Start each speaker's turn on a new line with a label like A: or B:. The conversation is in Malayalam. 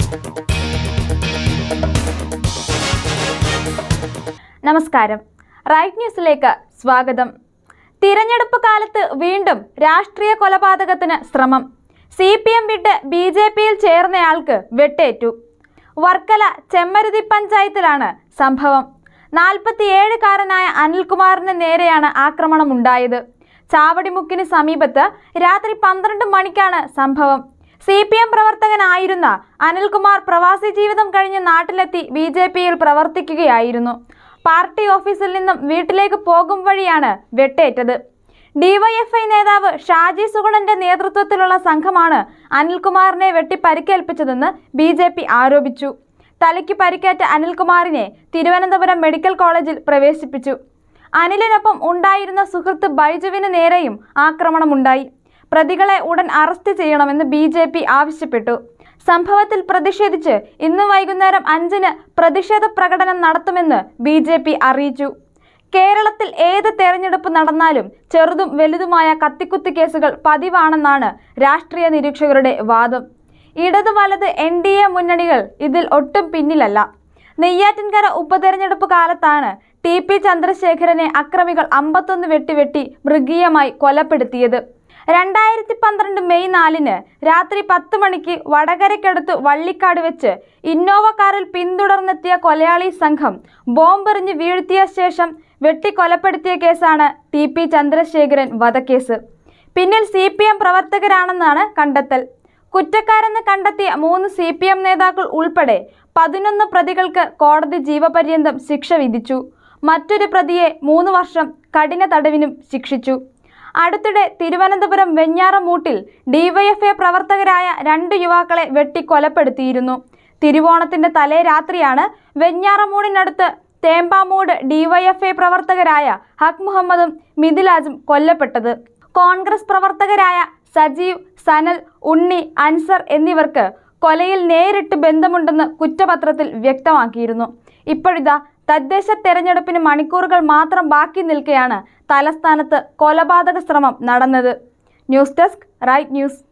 A: നമസ്കാരം റൈറ്റ് ന്യൂസിലേക്ക് സ്വാഗതം തിരഞ്ഞെടുപ്പ് കാലത്ത് വീണ്ടും രാഷ്ട്രീയ കൊലപാതകത്തിന് ശ്രമം സി പി എം വിട്ട് ബി ജെ പിയിൽ ചേർന്നയാൾക്ക് വെട്ടേറ്റു വർക്കല ചെമ്മരുതി പഞ്ചായത്തിലാണ് സംഭവം നാൽപ്പത്തിയേഴുകാരനായ അനിൽകുമാറിന് നേരെയാണ് ആക്രമണമുണ്ടായത് ചാവടിമുക്കിന് സമീപത്ത് രാത്രി പന്ത്രണ്ട് മണിക്കാണ് സംഭവം സി പി എം പ്രവർത്തകനായിരുന്ന അനിൽകുമാർ പ്രവാസി ജീവിതം കഴിഞ്ഞ് നാട്ടിലെത്തി ബി ജെ പിയിൽ പ്രവർത്തിക്കുകയായിരുന്നു പാർട്ടി ഓഫീസിൽ നിന്നും വീട്ടിലേക്ക് പോകും വഴിയാണ് വെട്ടേറ്റത് ഡിവൈഎഫ്ഐ നേതാവ് ഷാജി സുഗുണന്റെ നേതൃത്വത്തിലുള്ള സംഘമാണ് അനിൽകുമാറിനെ വെട്ടി പരിക്കേൽപ്പിച്ചതെന്ന് ബി ജെ പി ആരോപിച്ചു തലയ്ക്ക് പരിക്കേറ്റ അനിൽകുമാറിനെ തിരുവനന്തപുരം മെഡിക്കൽ കോളേജിൽ പ്രവേശിപ്പിച്ചു അനിലിനൊപ്പം ഉണ്ടായിരുന്ന സുഹൃത്ത് ബൈജുവിന് നേരെയും ആക്രമണമുണ്ടായി പ്രതികളെ ഉടൻ അറസ്റ്റ് ചെയ്യണമെന്ന് ബി ജെ പി ആവശ്യപ്പെട്ടു സംഭവത്തിൽ പ്രതിഷേധിച്ച് ഇന്ന് വൈകുന്നേരം അഞ്ചിന് പ്രതിഷേധ പ്രകടനം നടത്തുമെന്ന് ബി ജെ പി അറിയിച്ചു കേരളത്തിൽ ഏത് തെരഞ്ഞെടുപ്പ് നടന്നാലും ചെറുതും വലുതുമായ കത്തിക്കുത്തി കേസുകൾ പതിവാണെന്നാണ് രാഷ്ട്രീയ നിരീക്ഷകരുടെ വാദം ഇടത് വലത് എൻ ഡി എ മുന്നണികൾ ഇതിൽ ഒട്ടും പിന്നിലല്ല നെയ്യാറ്റിൻകര ഉപതെരഞ്ഞെടുപ്പ് കാലത്താണ് ടി പി ചന്ദ്രശേഖരനെ അക്രമികൾ അമ്പത്തൊന്ന് വെട്ടിവെട്ടി മൃഗീയമായി കൊലപ്പെടുത്തിയത് രണ്ടായിരത്തി പന്ത്രണ്ട് മെയ് നാലിന് രാത്രി പത്ത് മണിക്ക് വടകരയ്ക്കടുത്ത് വള്ളിക്കാട് വെച്ച് ഇന്നോവ കാറിൽ പിന്തുടർന്നെത്തിയ കൊലയാളി സംഘം ബോംബെറിഞ്ഞ് വീഴ്ത്തിയ ശേഷം വെട്ടിക്കൊലപ്പെടുത്തിയ കേസാണ് ടി പി ചന്ദ്രശേഖരൻ വധക്കേസ് പിന്നിൽ സി പി എം പ്രവർത്തകരാണെന്നാണ് കണ്ടെത്തൽ കുറ്റക്കാരെന്ന് കണ്ടെത്തിയ മൂന്ന് സി പി എം നേതാക്കൾ ഉൾപ്പെടെ പതിനൊന്ന് പ്രതികൾക്ക് കോടതി ജീവപര്യന്തം ശിക്ഷ വിധിച്ചു മറ്റൊരു പ്രതിയെ മൂന്ന് വർഷം കഠിന തടവിനും ശിക്ഷിച്ചു അടുത്തിടെ തിരുവനന്തപുരം വെഞ്ഞാറമൂട്ടിൽ ഡിവൈഎഫ്ഐ പ്രവർത്തകരായ രണ്ട് യുവാക്കളെ വെട്ടിക്കൊലപ്പെടുത്തിയിരുന്നു തിരുവോണത്തിന്റെ തലേ രാത്രിയാണ് വെഞ്ഞാറമൂടിനടുത്ത് തേമ്പാമൂട് ഡിവൈഎഫ്ഐ പ്രവർത്തകരായ ഹക് മുഹമ്മദും മിഥിലാജും കൊല്ലപ്പെട്ടത് കോൺഗ്രസ് പ്രവർത്തകരായ സജീവ് സനൽ ഉണ്ണി അൻസർ എന്നിവർക്ക് കൊലയിൽ നേരിട്ട് ബന്ധമുണ്ടെന്ന് കുറ്റപത്രത്തിൽ വ്യക്തമാക്കിയിരുന്നു ഇപ്പോഴിതാ തദ്ദേശ തെരഞ്ഞെടുപ്പിന് മണിക്കൂറുകൾ മാത്രം ബാക്കി നിൽക്കെയാണ് തലസ്ഥാനത്ത് കൊലപാതക ശ്രമം നടന്നത് ന്യൂസ് ഡെസ്ക് റൈറ്റ് ന്യൂസ്